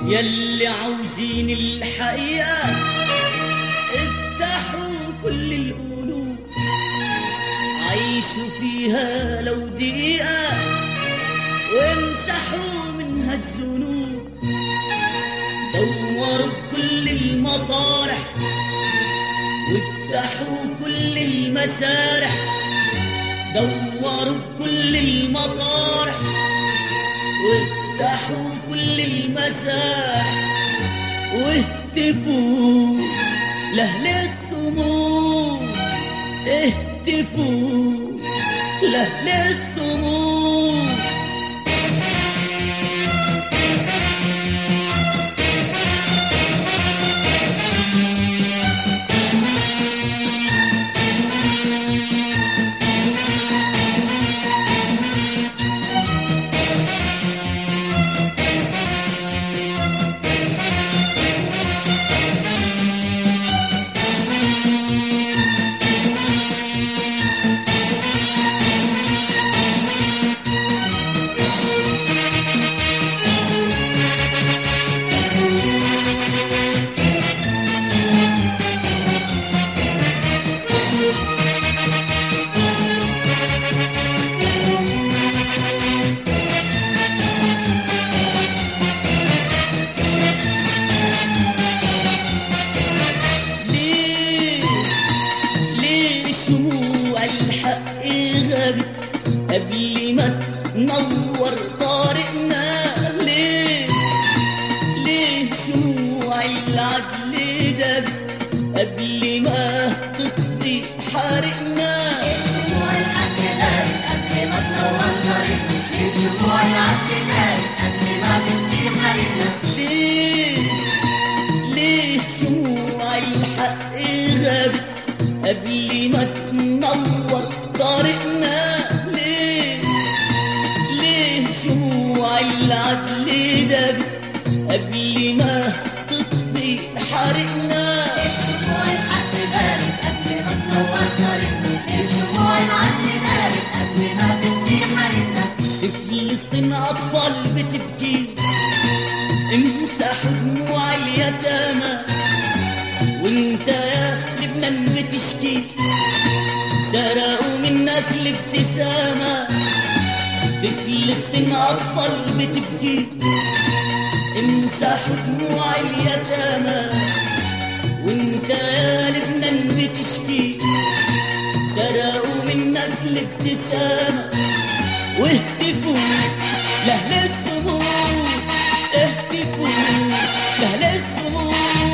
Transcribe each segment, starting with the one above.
يلي عاوزين الحقيقة افتحوا كل القلوب عيشوا فيها لو دقيقة وامسحوا منها الذنوب دوروا بكل المطارح وافتحوا كل المسارح دوروا بكل المطارح وافتحوا كل المسارح واهتفوا لأهل الثمور اهتفوا لأهل الثمور ليه ليه شموع الحق غابت قبل ما تنور طريقنا ليه ليه شموع العدل دابت قبل ما تطفي حرقنا شموع الحق غاب قبل ما تنور طريق ليه شموع العدل غاب قبل ما تطفي حريقنا ليه ليه شموع الحق غابت قبل ما تنور طريقنا ليه ليه شموع العدل دابت قبل ما تطفي حرقنا شموع الحق غاب قبل ما تنور طريق ليه شموع العدل غاب قبل ما تطفي حريقنا في فلسطين أطفال بتبكي امسحوا دموع اليتامى وانت يا لبنان بتشكي سرقوا منك الابتسامة في فلسطين أطفال بتبكي امسحوا دموع اليتامى وانت يا لبنان بتشكي سرقوا منك الابتسامة واهتفوا لأهل الثمور اهتفوا لأهل الثمور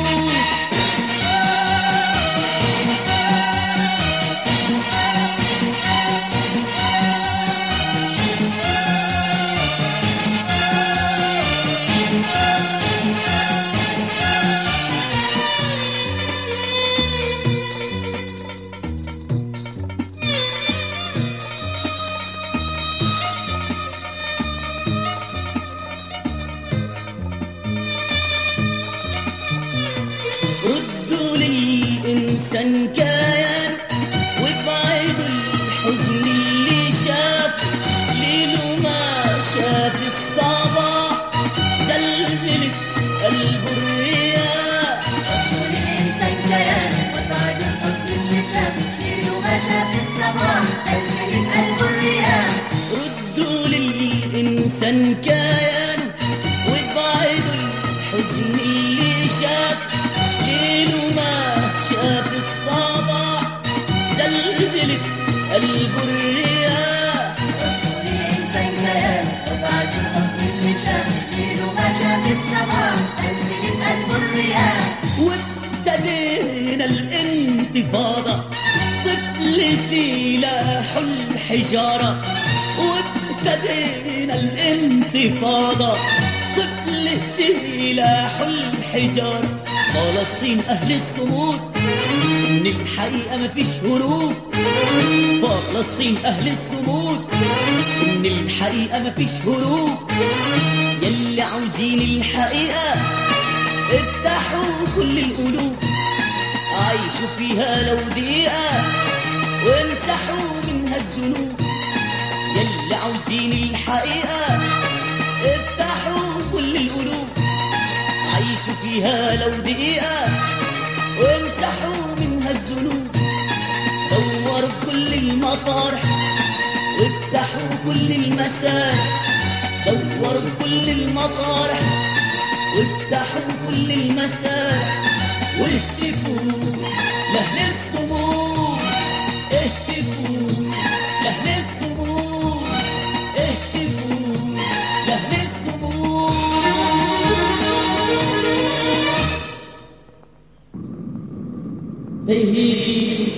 ردوا للإنسان كيان وابعدوا الحزن اللي شاف ليله ما شاف الصباح زلزلت قلبه الرياح كل الإنسان كيان وبعد الحزن اللي شاف ليله ما شاف الصباح زلزلت قلبه الرياح ردوا للإنسان كيان وابعدوا الحزن اللي شاف ليله ما شاف الصباح زلزلت قلبه الرياح كل الإنسان كيان وبعد الحزن اللي شاف ليله ما شاف الصباح زلزلت قلبه الرياح وابتدينا الانتفاضة طفل سلاح الحجارة وابتدينا الانتفاضة طفل سلاح الحجارة فلسطين أهل الصمود من الحقيقة مفيش هروب فلسطين أهل الصمود من الحقيقة مفيش هروب يلي عاوزين الحقيقة افتحوا كل القلوب عيشوا فيها لو دقيقة وامسحوا منها الذنوب يلي عاوزين الحقيقة افتحوا كل القلوب عيشوا فيها لو دقيقة وامسحوا منها الذنوب دوروا كل المطارح وافتحوا كل المسارح دوروا كل المطارح وافتحوا كل المسارح واهتفوا لأهل الصمود اهتفوا لأهل الصمود اهتفوا لأهل الصمود تيهين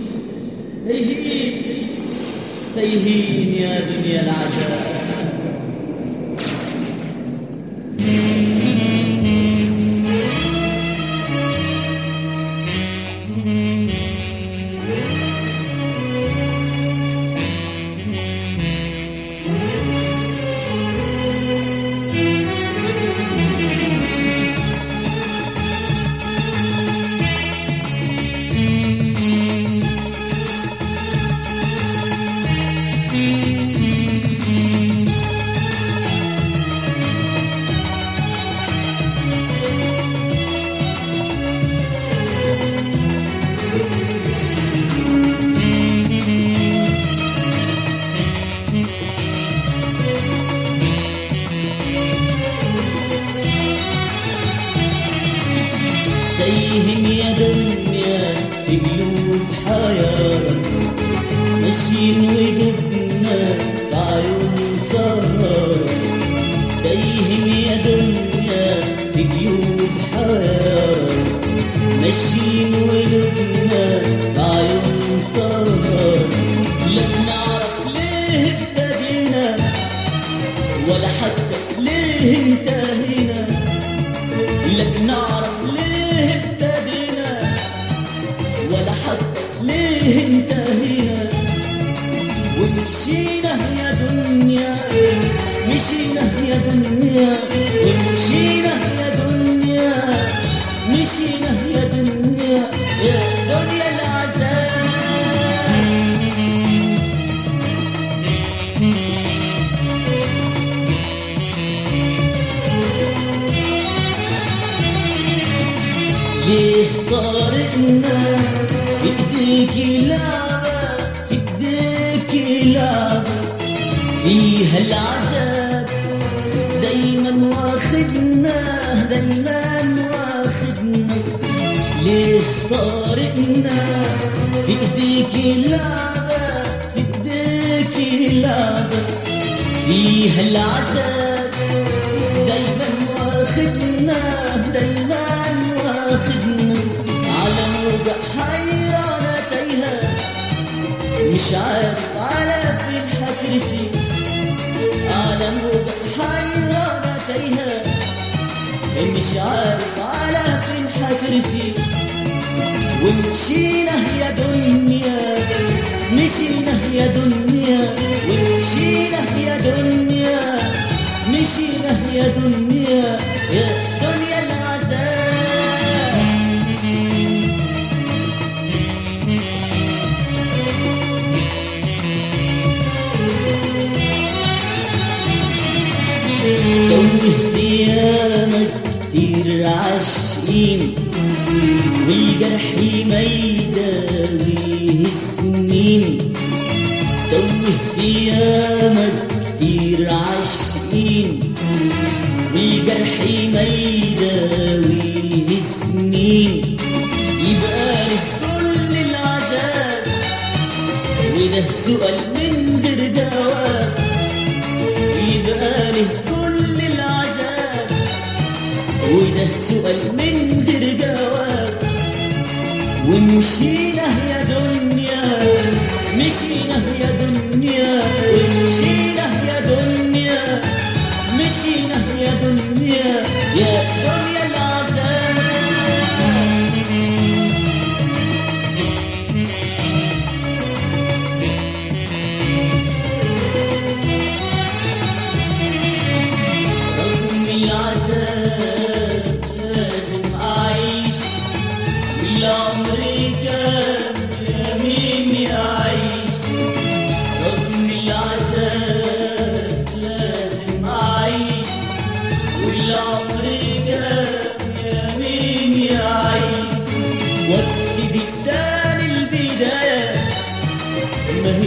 تيهين تيهين يا دنيا العجاب تيهن يا دنيا في قلوب حيارة ماشيين وجبنا في عيون سهرة تيهن يا دنيا في قلوب حيارة ماشيين وجبنا في عيون سهرة لا بنعرف ليه ابتدينا ولا حتى ليه انتهينا لا بنعرف ليه ابتدينا ولا حتى ليه انتهينا ومشينا يا دنيا مشينا يا دنيا ومشينا يا دنيا مشينا يا دنيا يا دنيا العذاب ليه طارقنا بايديك لعبة بايديك لعبة فيها العذاب دايما واخدنا دايما واخدنا ليه طارقنا بايديك لعبة بايديك لعبة فيها العذاب دايما واخدنا دايما واخدنا على موجة حيرانة تايهة مش عارف على فين هترسي على موجة حيرانة تايهة مش عارف على فين هترسي ومشينا يا دنيا مشينا يا دنيا ومشينا يا دنيا مشينا يا دنيا يا دنيا العذاب توه ديامك كتير عاشقين والجرح ما يداويه سنين توه ديامك كتير عاشقين والجرح ما يداويه سنين يبقى لك كل العذاب وده سؤال من غير جواب يبقى له كل العذاب وده سؤال من غير جواب ومشينا يا دنيا مشينا يا دنيا ومشينا يا دنيا مشينا يا دنيا يا دنيا العذاب رغم العذاب لازم أعيش والعمر كان يا مين يعيش رغم العذاب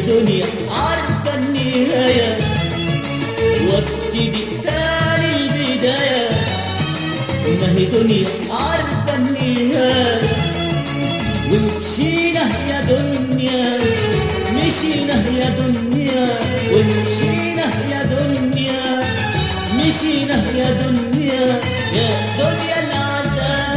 دنيا عارفة النهاية وابتدي تاني البداية ما هي دنيا عارفة النهاية ومشينا يا دنيا مشينا يا دنيا ومشينا يا دنيا مشينا يا دنيا يا دنيا العذاب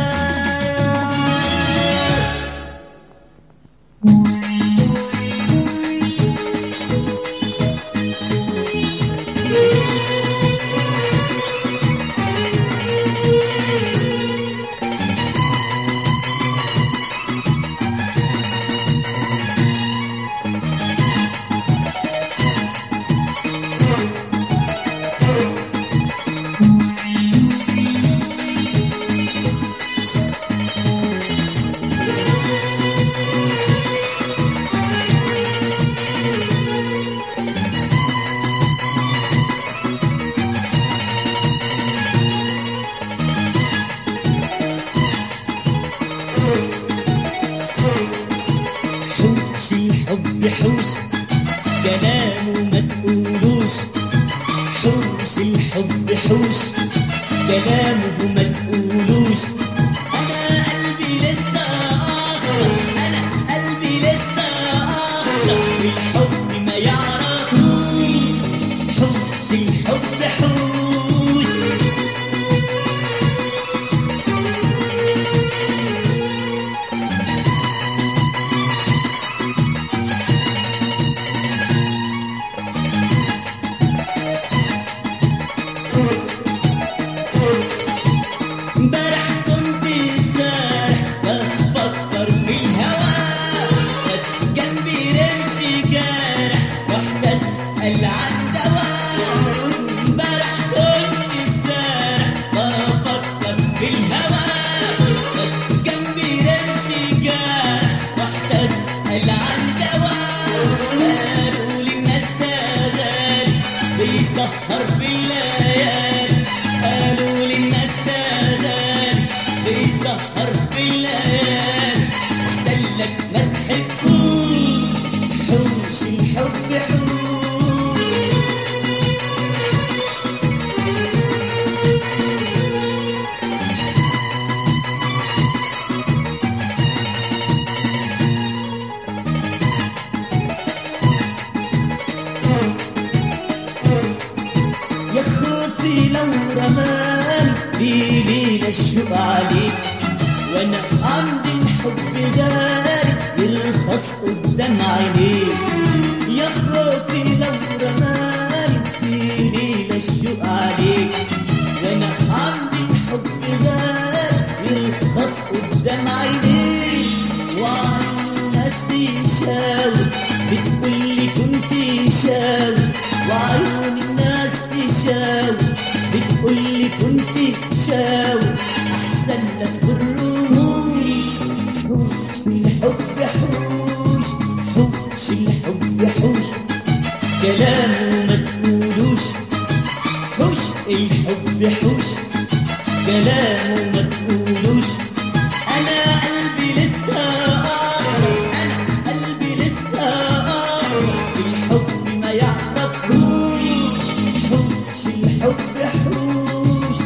حوش الحب حوش كلامه ما تقولوش حوش الحب حوش كلامه ما تقولوش انا قلبي لسه اخضر انا قلبي لسه اخضر الحب ما يعرفوش حوش الحب حوش امبارح كنت سارح بفكر في الهوا كانت جنبي رمش جارح رحت اسال عن دواء امبارح كنت سارح بفكر في الهوا كانت جنبي رمش جارح رحت اسال عن دواء قالوا لي الناس ده غالي بيسهر بالليالي قالوا لي الناس ده غالي بيسهر بالليالي احسن لك ما تحبوش حوش الحب حوش يا خوفي لو رمان في ليلة الشوق عليك وانا عندي الحب داري يرخص قدام عينيك يا خوفي لو رمان في ليلة الشوق عليك وانا عندي الحب داري يرخص قدام عينيك وعن الناس تشاور بتقولي كنت شاور وعيون الناس تشاور بتقولي كنت شاور احسن لك بالرموش حوش الحب حوش حوش الحب حوش كلامه ما تقولوش حوش الحب حوش كلامه ما تقولوش انا قلبي لسه اخضر انا قلبي لسه اخضر الحب ما يعرفوش حوش الحب حوش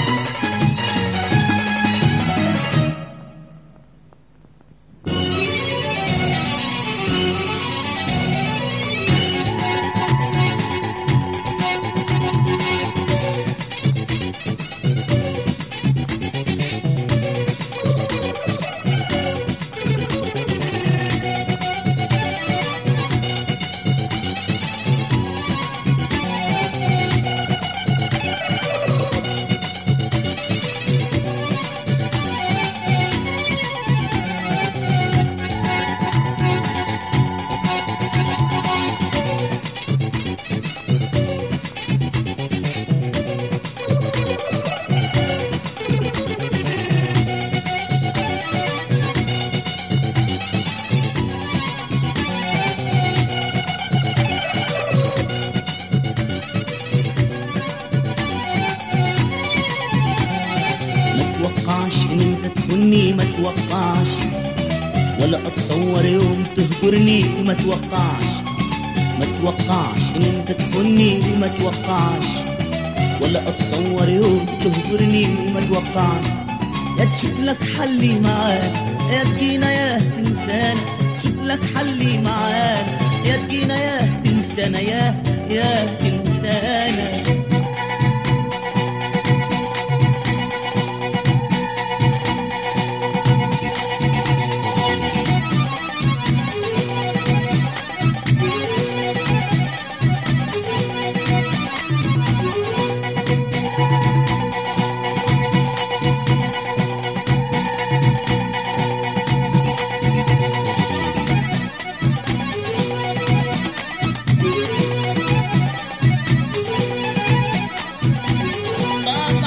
مني ما توقعش ولا اتصور يوم تهجرني وما توقعش ما توقعش ان انت تخوني وما توقعش ولا اتصور يوم تهجرني وما توقعش يا تشوف لك حلي معاك يا تجينا يا تنسانا تشوف لك حلي معاك يا تجينا يا تنسانا يا يا تنسانا طب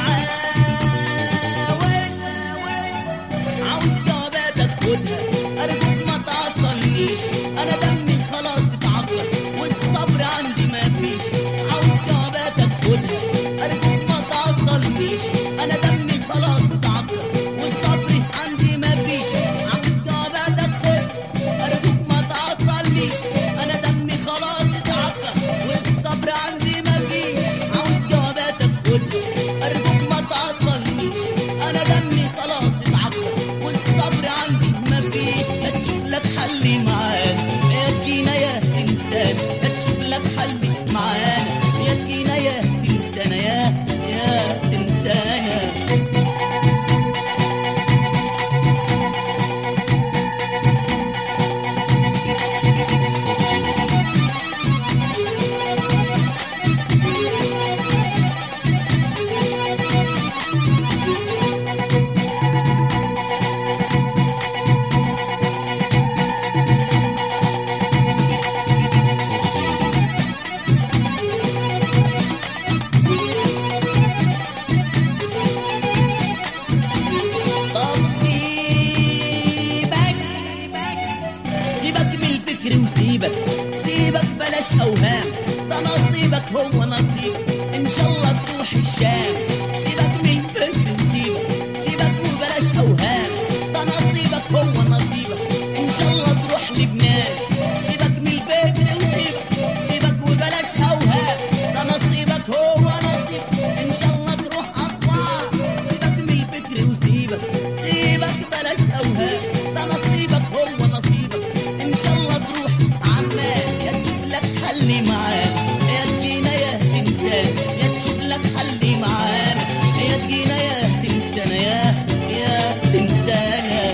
عاوز عاوز جواباتك خدها ارجوك ما تعطلنيش انا دمي خلاص اتعطل والصبر عندي ما فيش عاوز جواباتك خدها ارجوك ما تعطلنيش انا دمي خلاص اتعطل والصبر عندي ما فيش عاوز جواباتك خدها ارجوك ما تعطلنيش انا دمي خلاص اتعطل والصبر عندي ما فيش عاوز جواباتك خدها ارجوك ما تعطلنيش انا دمي خلاص اتعطل والصبر عندي ما فيش لا تشوف لك حلي معانا يا تجينا يا انسان لا تشوف لك حلي معانا يا تجينا يا تنسانا يا يا تنسانا طب سيبك سيبك من الفكر وسيبك سيبك بلاش اوهام ده نصيبك هو نصيبك ان شاء الله تروح الشام سيبك من الفكر وسيبك سيبك وبلاش اوهام ده نصيبك هو نصيبك ان شاء الله تروح لبنان سيبك من الفكر وسيبك سيبك وبلاش اوهام ده نصيبك هو نصيبك ان شاء الله تروح اسوان سيبك من الفكر وسيبك سيبك بلاش اوهام ده نصيبك هو نصيبك ان شاء الله تروح عمان يا تشوف لك حل معاك يا تجينا يا تنسان يا تشوف لك حل معانا يا تجينا يا تنسانا يا يا تنسانا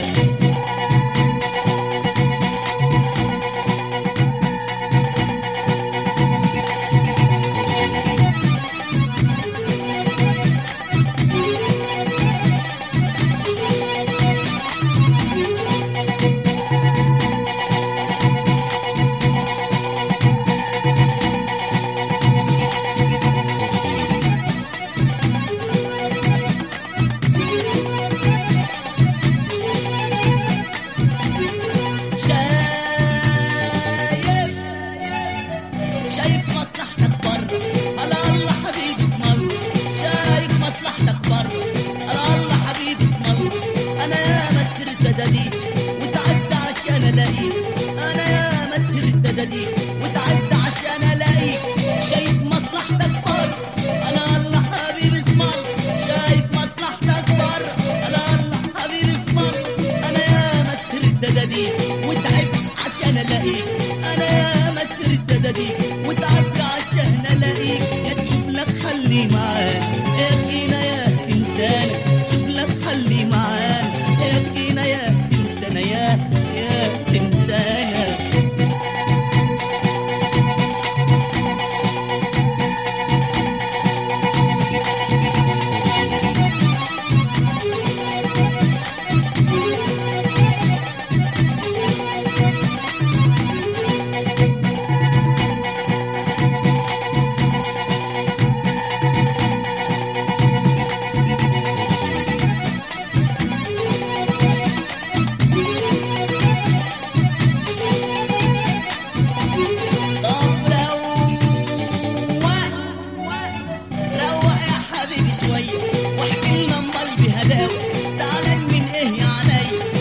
شايف شايف مصلحتك بره على الله حبيبي اسم الله شايف مصلحتك بره على الله حبيبي اسم الله انا يا مسر التداديد وتعبت عشان الاقيك انا يا مسر التداديد وتعبت عشان الاقيك شايف مصلحتك بره على الله حبيبي اسم الله شايف مصلحتك بره على الله حبيبي اسم الله انا يا مسر التداديد وتعبت عشان الاقيك انا يا مسر التداديد وتعبت عشان الاقيك يا تشوف لك حلي معاك يا تجينا يا تنسانا شوف لك حلي معانا يا تجينا يا تنسانا يا يا تنسانا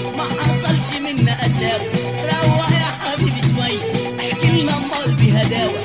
مساوي روق يا حبيبي شوي احكي لنا امال بهداوه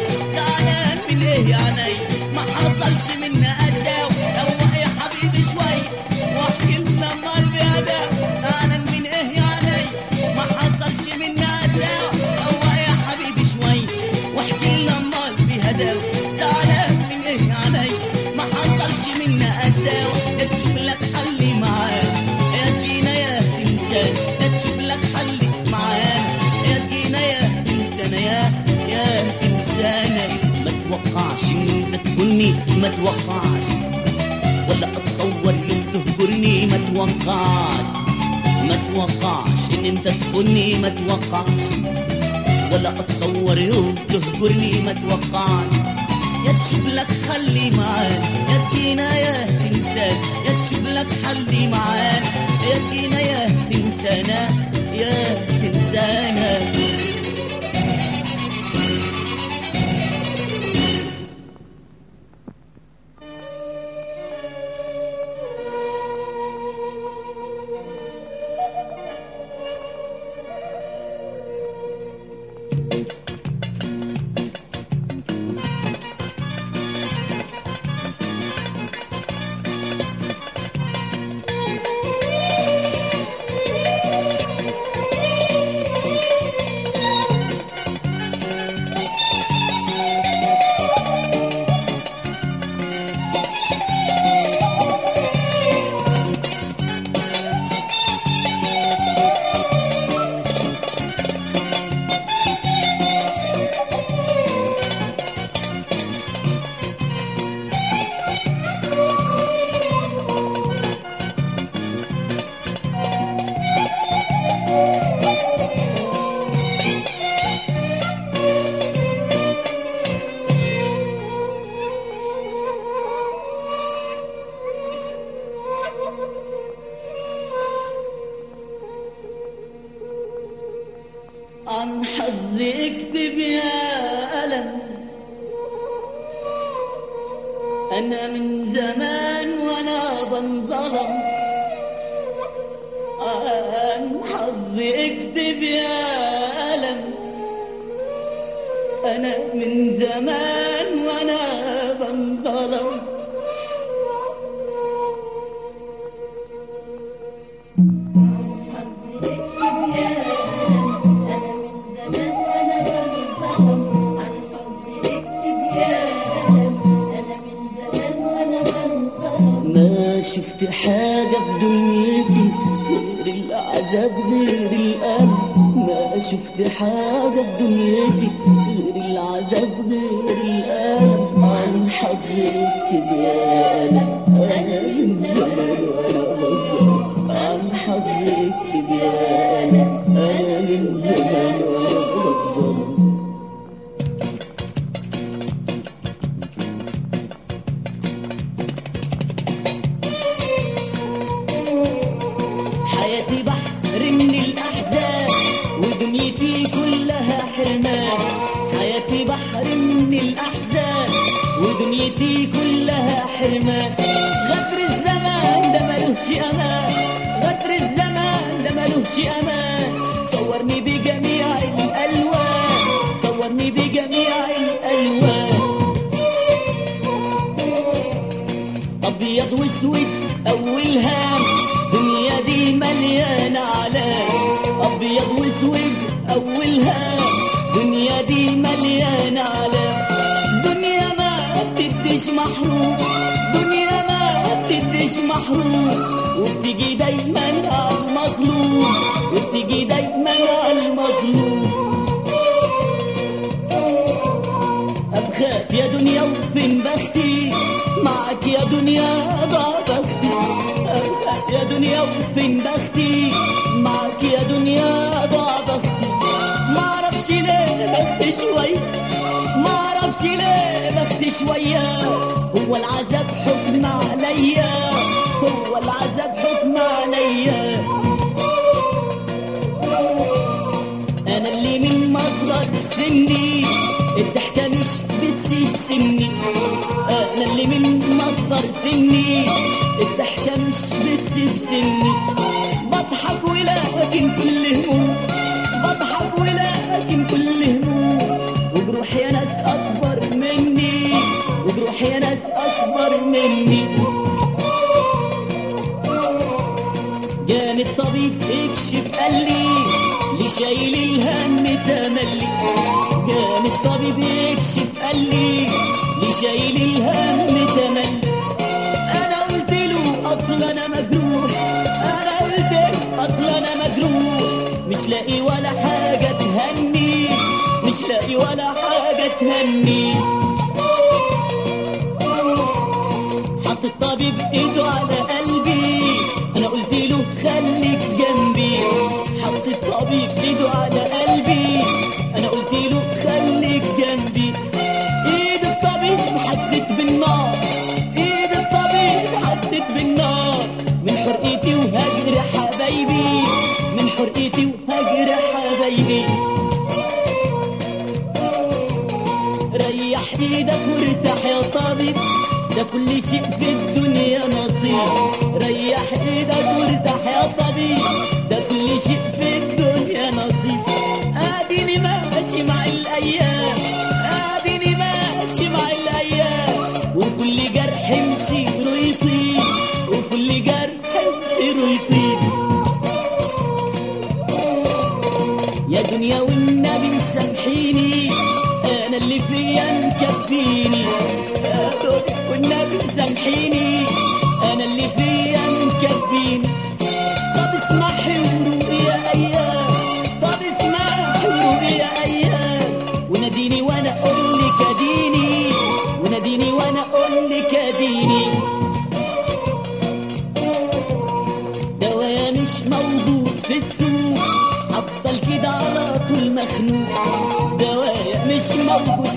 حصلش منا أداو روح يا حبيبي شوي واحكي لنا مال بهداو أنا من إيه يعني ما حصلش منا أداو روح يا حبيبي شوي واحكي لنا مال بهداو زعلان من إيه يعني ما حصلش منا أداو يا تشوف لك حلي معاك يا تجينا يا تنسان يا تشوف لك حلي معانا يا تجينا يا تنسانا يا يا تنسانا ما توقعش ان انت تكوني ما توقعش ولا اتصور يوم تهجرني ما توقعش ما توقعش ان انت تكوني ما توقعش ولا اتصور يوم تهجرني ما توقعش يا تشوف لك حلي معانا يا تجينا يا تنسان يا تشوف لك حلي معانا يا تجينا يا تنسانا يا تنسانا عن حظي اكتب يا ألم أنا من زمان وأنا بنظلم عن حظي اكتب يا ألم أنا من زمان وأنا بنظلم ما شفت حاجة في دنيتي غير العذاب غير الألم ما شفت حاجة في دنيتي غير العذاب غير الألم عن حظي اكتب يا ألم أنا من زمان وأنا بظلم عن حظي اكتب يا ألم أنا من زمان وأنا بظلم حياتي بحر من الأحزان ودنيتي كلها حرمان حياتي بحر من الأحزان ودنيتي كلها حرمان غدر الزمان ده ملوش أمان غدر الزمان ده ملوش أمان صورني بجميع الألوان صورني بجميع الألوان ابيض واسود اول هام دنيا دي مليانه علام ابيض واسود اول هام دنيا دي مليانه علام دنيا ما بتديش محروم دنيا ما بتديش محروم وبتيجي دايما على المظلوم وبتيجي دايما على المظلوم أبخاف يا دنيا وفين بختي معك يا دنيا ضاع بختي أبخاف يا دنيا وفين بختي معك يا دنيا ضاع بختي معرفش ليه بختي شوية معرفش ليه بختي شوية هو العذاب حكم عليا هو العذاب حكم عليا انا اللي من مصغر سني الضحكة مش بتسيب سني انا اللي من مصغر سني الضحكة مش بتسيب سني بضحك ولكن كل هموم بضحك ولكن كل هموم وجروحي يا ناس اكبر مني وجروحي يا ناس اكبر تملي كان الطبيب يكشف قال لي ليه شايل الهم تملي انا قلت له اصل انا مجروح انا قلت له اصل انا مجروح مش لاقي ولا حاجه تهني مش لاقي ولا حاجه تهني حط الطبيب ايده على قلبي انا قلت له خليك جنبي حط الطبيب ايده على قلبي انا قلت له خليك جنبي ايد الطبيب حسيت بالنار ايد الطبيب حسيت بالنار من حرقتي وهجر حبايبي من حرقتي وهجر حبايبي ريح ايدك وارتاح يا طبيب ده كل شيء في الدنيا نصيب ريح ايدك وارتاح يا طبيب ده كل شيء في الدنيا نصيب اديني ماشي مع الايام اديني ماشي مع الايام وكل جرح مسيره يطيب وكل جرح مسيره يطيب يا دنيا والنبي سامحيني انا اللي فيا مكفيني يا دنيا والنبي سامحيني انا اللي فيا مكفيني طب اسمحي وروقي يا ايام طب اسمحي وروقي يا ايام وناديني وانا اقول لك اديني وناديني وانا اقول لك اديني دوايا مش موجود في السوق افضل كده على طول مخنوق دوايا مش موجود